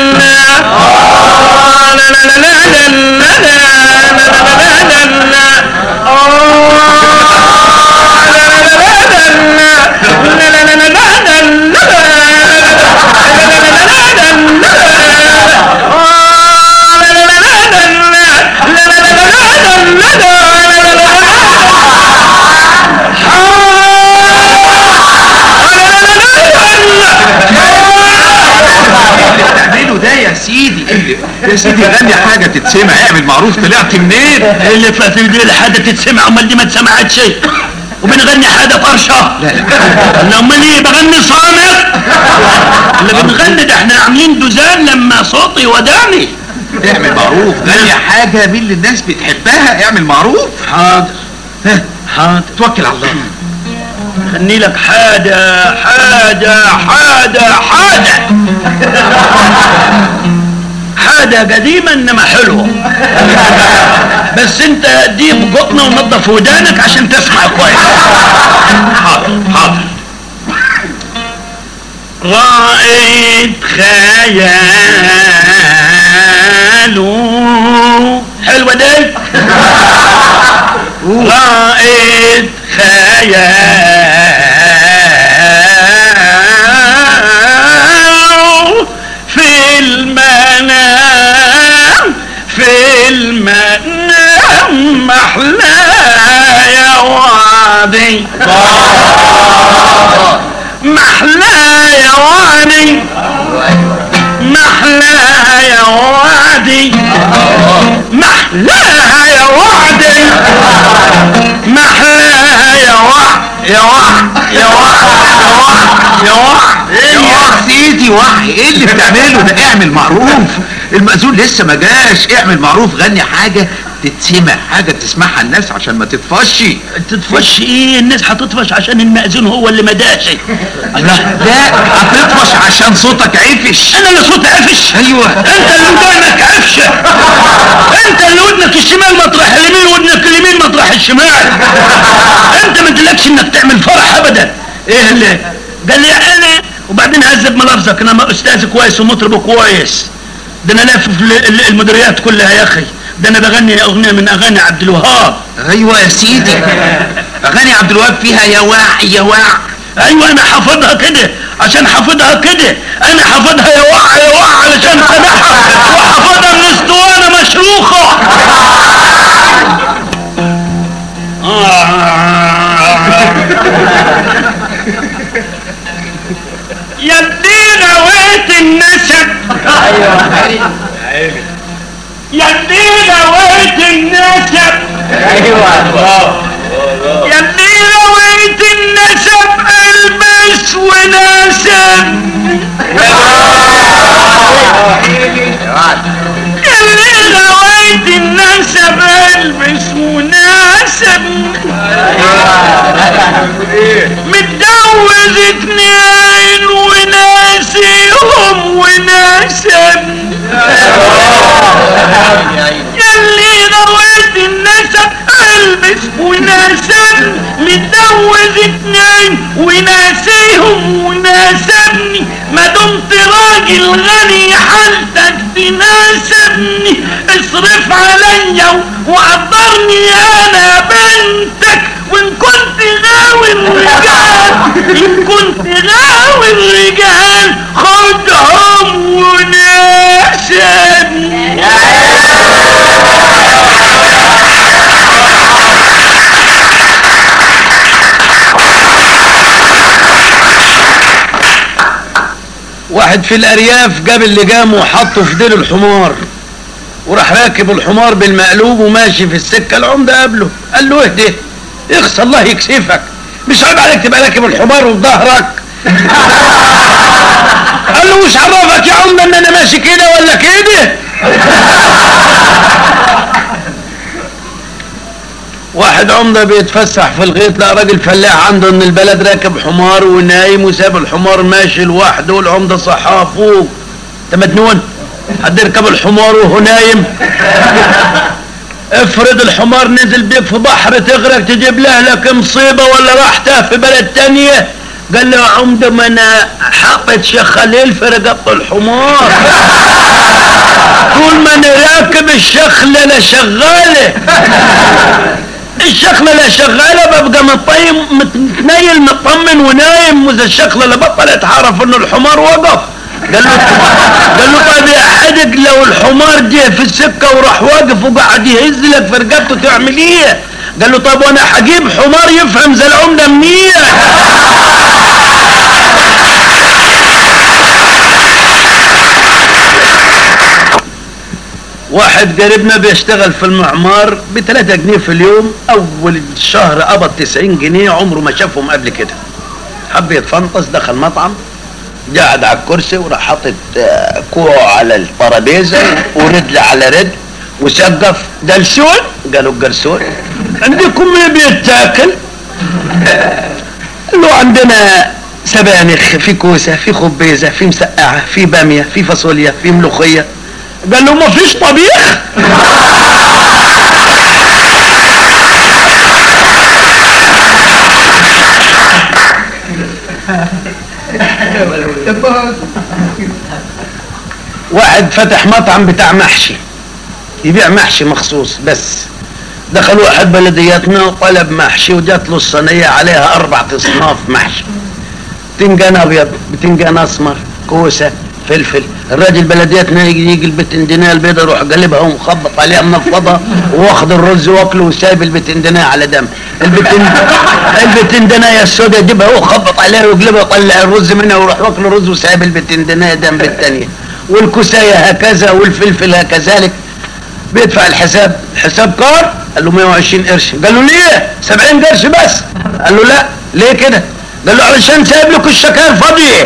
بتعمله ده يا سيدي يا سيدي غني حاجة تتسمع اعمل معروف طلعت منين اللي في دي الحاجة تتسمع امال دي ما اتسمعتش وبنغني حاجة طرشة لا لا لا امال ايه بغني صامت اللي بنغني ده احنا عاملين دوزان لما صوتي وداني اعمل معروف غني حاجة من اللي الناس بتحبها اعمل معروف حاضر ها حاضر توكل على الله غني لك حاجة حاجة حاجة حاجة حاجة قديمة انما حلوة بس انت دي بقطنا ونظف ودانك عشان تسمع كويس حاضر حاضر رائد خياله حلوة دي رائد خياله في المنام في المنام محلى يا وادي محلى يا وادي محلى يا وادي محلى يا وادي محلى يا وح يا وح يا وح يا وح ايه يا سيدي وحي ايه اللي بتعمله ده اعمل معروف المأذون لسه ما جاش اعمل معروف غني حاجة تتسمع حاجة تسمعها الناس عشان ما تطفش تطفش ايه الناس هتطفش عشان المأذون هو اللي مداشي لا هتطفش عشان صوتك عفش انا اللي صوتي عفش ايوه انت اللي ودانك عفشه انت اللي ودنك الشمال مطرح اليمين ودنك اليمين مطرح الشمال انت ما تدلكش انك تعمل فرح ابدا ايه اللي قال لي انا وبعدين هذب ملفظك انا استاذ كويس ومطرب كويس ده انا لافف ال- ال- المديريات كلها يا اخي ده انا بغني اغنيه من اغاني عبد الوهاب ايوه يا سيدي اغاني عبد الوهاب فيها يا واعي يا واعي ايوه انا حافظها كده عشان حافظها كده انا حافظها يا وقع يا وقع علشان سامعها وحافظها من اسطوانه مشروخه يا ابني غويت النسب يا ابني غويت النسب يا ابني غويت النسب البس وناسب اللي غويت النسب البس مناسب متجوز اتنين وناسيهم وناسب يلي غويت النسب البس وناسب متجوز اتنين وناسيهم وناسبني ما دمت راجل غني حالتك تناسبني اصرف عليا وقدرني انا بنتك وان كنت غاوي الرجال ان كنت غاوي الرجال خدهم وناسبني واحد في الارياف جاب اللجام وحطه في ديل الحمار وراح راكب الحمار بالمقلوب وماشي في السكه العمده قابله قال له اهدي اخس الله يكسفك مش عيب عليك تبقى راكب الحمار وفي ظهرك قال له مش عرفك يا عمده ان انا ماشي كده ولا كده واحد عمدة بيتفسح في الغيط لقى راجل فلاح عنده ان البلد راكب حمار ونايم وساب الحمار ماشي لوحده والعمدة صحاه فوق انت مجنون حد يركب الحمار وهو نايم افرض الحمار نزل بيك في بحر تغرق تجيب له لك مصيبة ولا راحته في بلد تانية قال له يا عمدة ما انا حاطط شيخ خليل في رقبة الحمار طول ما انا راكب الشخلة لا شغالة الشخلة لا شغالة ببقى مطيم متنيل مطمن ونايم واذا الشخلة لا بطلت عارف انه الحمار وقف قال له قال له طيب يا حدق لو الحمار جه في السكة وراح واقف وقعد يهز لك في رقبته تعمل ايه؟ قال له طيب وانا حجيب حمار يفهم زي العمدة منين؟ واحد قريبنا بيشتغل في المعمار ب 3 جنيه في اليوم اول الشهر قبض 90 جنيه عمره ما شافهم قبل كده حب يتفنطس دخل مطعم قاعد على الكرسي وراح حاطط آه، كوع على الترابيزه ورجل على رجل وسقف جلسون قالوا الجرسون عندكم ايه بيتاكل قال له عندنا سبانخ في كوسه في خبيزه في مسقعه في باميه في فاصوليا في ملوخيه قال له ما فيش طبيخ واحد فتح مطعم بتاع محشي يبيع محشي مخصوص بس دخل واحد بلدياتنا وطلب محشي وجات له الصينيه عليها اربع اصناف محشي بتنجان ابيض بتنجان اسمر كوسه فلفل الراجل بلدياتنا يجي يجي البتندنيه البيضاء يروح قلبها ومخبط عليها منفضه واخد الرز واكله وسايب البتندنيه على دم البتن البتندنيه السوداء يجيبها وخبط عليها ويقلبها ويطلع الرز منها ويروح واكل الرز وسايب البتندنيه دم بالثانيه والكوسايه هكذا والفلفل هكذلك بيدفع الحساب الحساب كار قال له 120 قرش قال له ليه 70 قرش بس قال له لا ليه كده قال له علشان سايب لكم الشكاير فاضيه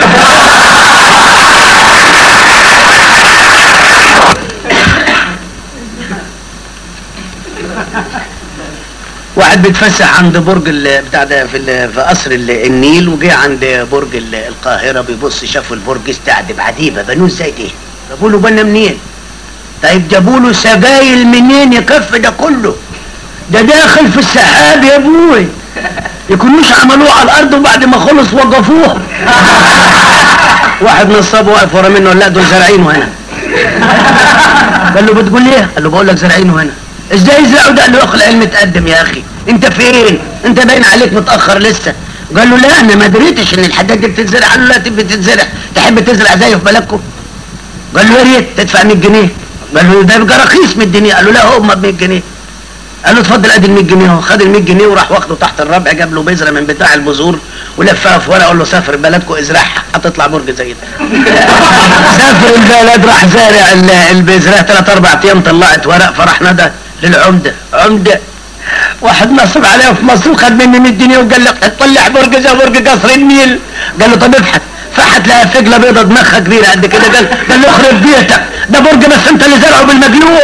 واحد بيتفسح عند برج ال- بتاع ده في ال- في قصر ال- النيل وجه عند برج ال- القاهره بيبص شاف البرج استعدب عجيبه بنوه ازاي ده جابوا له بنا منين طيب جابوا له سجايل منين يكفي ده كله ده داخل في السحاب يا ابوي يكونوش عملوه على الارض وبعد ما خلص وقفوه واحد نصاب واقف ورا منه لا دول زارعينه هنا قال له بتقول ايه؟ قال له بقول لك زارعينه هنا ازاي يزرعوا ده؟ قال له يا اخي العلم اتقدم يا اخي انت فين؟ انت باين عليك متاخر لسه قال له لا انا ما دريتش ان الحداد دي بتتزرع قال له لا تبي تتزرع تحب تزرع زي في بلدكم قال له يا ريت تدفع 100 جنيه قال له ده يبقى رخيص 100 جنيه قال له لا هم ب 100 جنيه قال له اتفضل ادي ال 100 جنيه اهو خد ال 100 جنيه وراح واخده تحت الربع جاب له بذره من بتاع البذور ولفها في ورقه قال له سافر بلدكم ازرعها هتطلع برج زي ده سافر البلد راح زارع ال- البذره ثلاث اربع ايام طلعت ورق فراح ندى للعمده عمده واحد نصب عليه في مصر وخد مني 100 جنيه وقال لك طلع برج زي برج قصر النيل قال له طب ابحث فحت لها فجله بيضه دماغها كبيره قد كده قال قال له اخرب بيتك ده برج بس انت اللي زرعه بالمجنون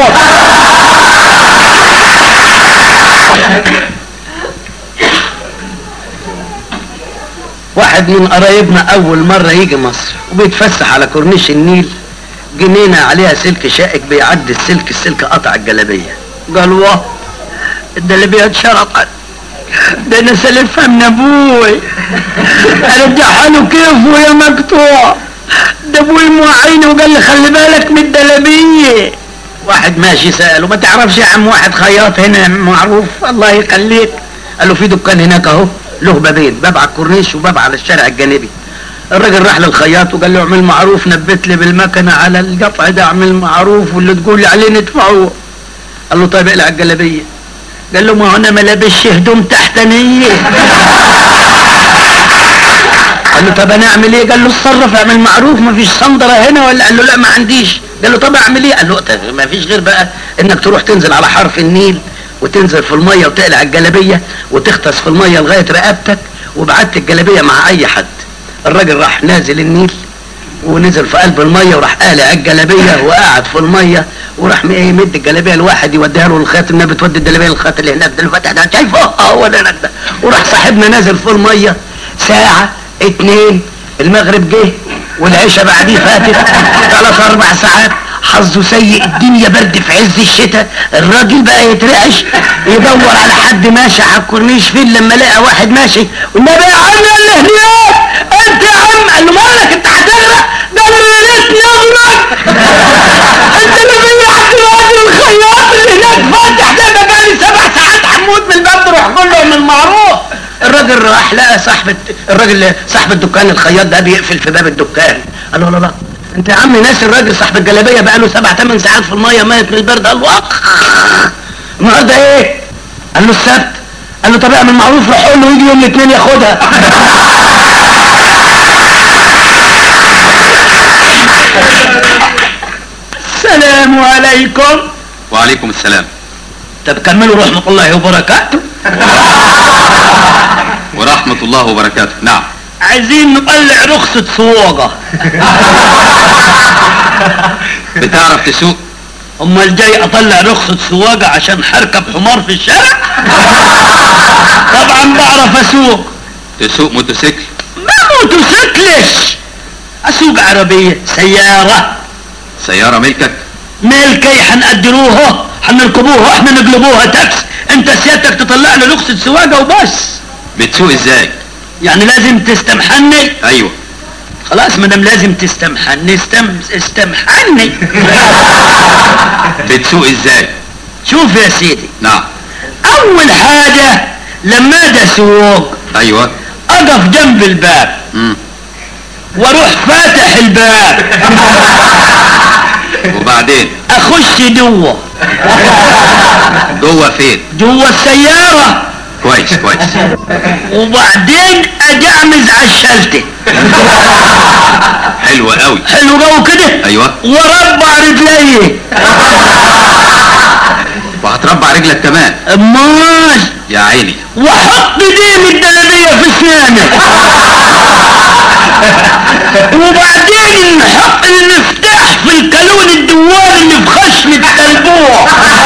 واحد من قرايبنا اول مره يجي مصر وبيتفسح على كورنيش النيل جنينه عليها سلك شائك بيعدي السلك السلك قطع الجلابيه قال واه الجلابيه اتشرطت ده انا سالفها من ابوي ارجعها له كيف وهي مقطوع ده ابوي موعيني وقال لي خلي بالك من الجلابيه واحد ماشي سأله ما تعرفش يا عم واحد خياط هنا معروف الله يخليك قال له في دكان هناك اهو له بابين باب على الكورنيش وباب على الشارع الجانبي الراجل راح للخياط وقال له اعمل معروف نبت لي بالمكنه على القطع ده اعمل معروف واللي تقول لي عليه ندفعه قال له طيب اقلع الجلابيه قال له ما هو انا ما لابسش هدوم تحتانيه قال له طب انا اعمل ايه قال له اتصرف اعمل معروف ما فيش صندره هنا ولا قال له لا ما عنديش قال له طب اعمل ايه قال له طب ما فيش غير بقى انك تروح تنزل على حرف النيل وتنزل في الميه وتقلع الجلابيه وتغطس في الميه لغايه رقبتك وبعت الجلابيه مع اي حد الراجل راح نازل النيل ونزل في قلب الميه وراح قالع الجلابيه وقعد في الميه وراح م- ايه مد الجلابيه لواحد يوديها له الخيط النبي بتودي الجلابيه للخيط اللي هناك ده الفتح ده شايفه اه هو ده هناك ده وراح صاحبنا نازل في الميه ساعه اتنين المغرب جه والعشاء بعديه فاتت ثلاث اربع ساعات حظه سيء الدنيا برد في عز الشتاء الراجل بقى يترعش يدور على حد ماشي على الكورنيش فين لما لقى واحد ماشي والنبي يا عم اللي هناك انت يا عم قال له مالك انت هتغرق قال له يا ريت نغرق انت اللي بيعت الراجل الخياط اللي هناك فاتح ده بقالي سبع ساعات حمود من الباب روح قول لهم المعروف الراجل راح لقى صاحب الت- الراجل صاحب الدكان الخياط ده بيقفل في باب الدكان قال له لا لا انت يا عم ناس الراجل صاحب الجلابيه بقى له سبع ثمان ساعات في الميه ميت من البرد قال له اخ النهارده ايه؟ قال له السبت قال له طب اعمل معروف روح قول له يجي يوم الاثنين ياخدها السلام عليكم وعليكم السلام طب كملوا رحمه الله وبركاته ورحمة الله وبركاته نعم عايزين نطلع رخصة سواقة بتعرف تسوق امال جاي اطلع رخصة سواقة عشان هركب حمار في الشارع طبعا بعرف اسوق تسوق موتوسيكل ما موتوسيكلش اسوق عربية سيارة سيارة ملكك ملكي حنقدروها حنركبوها احنا نقلبوها تاكس انت سيادتك تطلع له رخصة سواقة وبس بتسوق ازاي يعني لازم تستمحني ايوه خلاص مادام لازم تستمحني استم... استمحني بتسوق ازاي شوف يا سيدي نعم اول حاجة لما اجي اسوق ايوه اقف جنب الباب مم. واروح فاتح الباب وبعدين اخش جوه جوه فين جوه السيارة كويس كويس وبعدين اجعمز على الشلتة حلوة قوي حلو جو كده ايوه وربع رجلي وهتربع رجلك كمان امال يا عيني واحط ديم الدلبية في اسناني وبعدين نحط المفتاح في الكالون الدوال اللي في خشم الكلبوع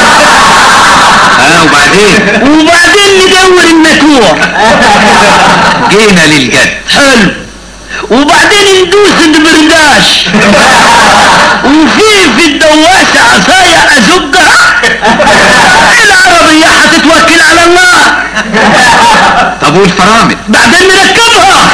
ها وبعدين وبعدين ندور الماتور جينا للجد حلو وبعدين ندوس البرداش وفي في الدواسة عصاية ازقها العربية هتتوكل على الله طب والفرامل بعدين نركبها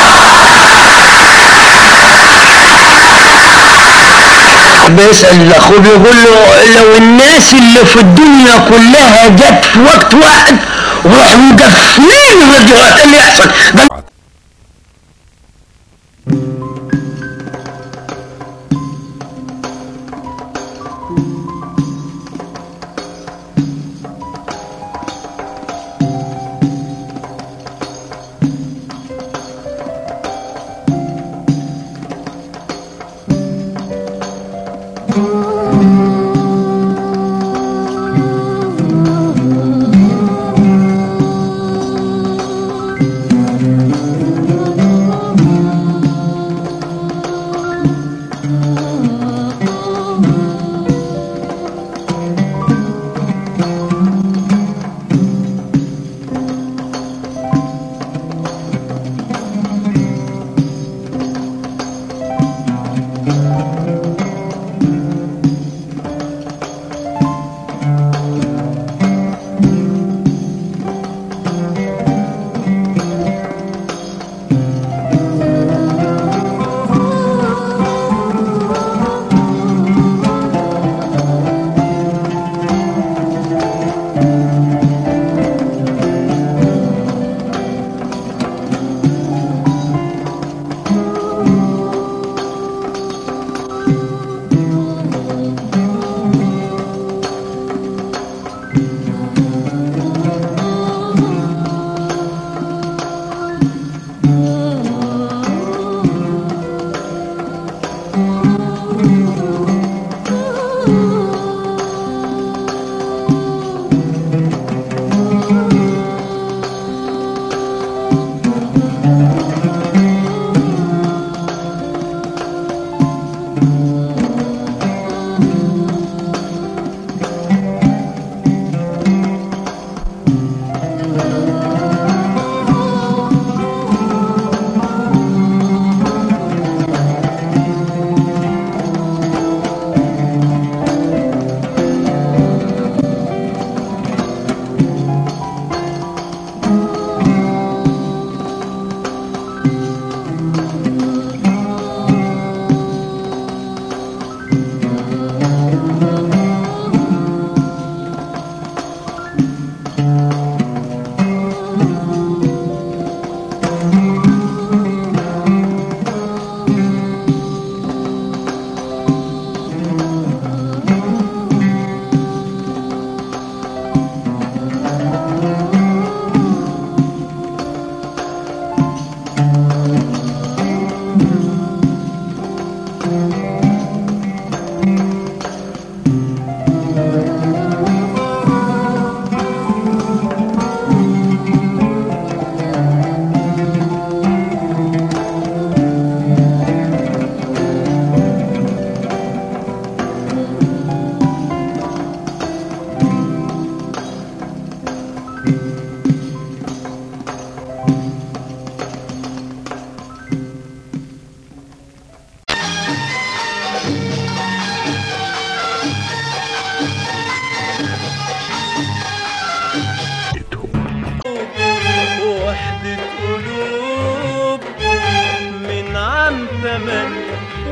بيسأل اخوه بيقول له لو الناس اللي في الدنيا كلها جت في وقت واحد وراحوا مقفلين الراديوهات إيه اللي يحصل ده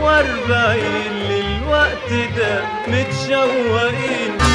واربعين للوقت ده متشوقين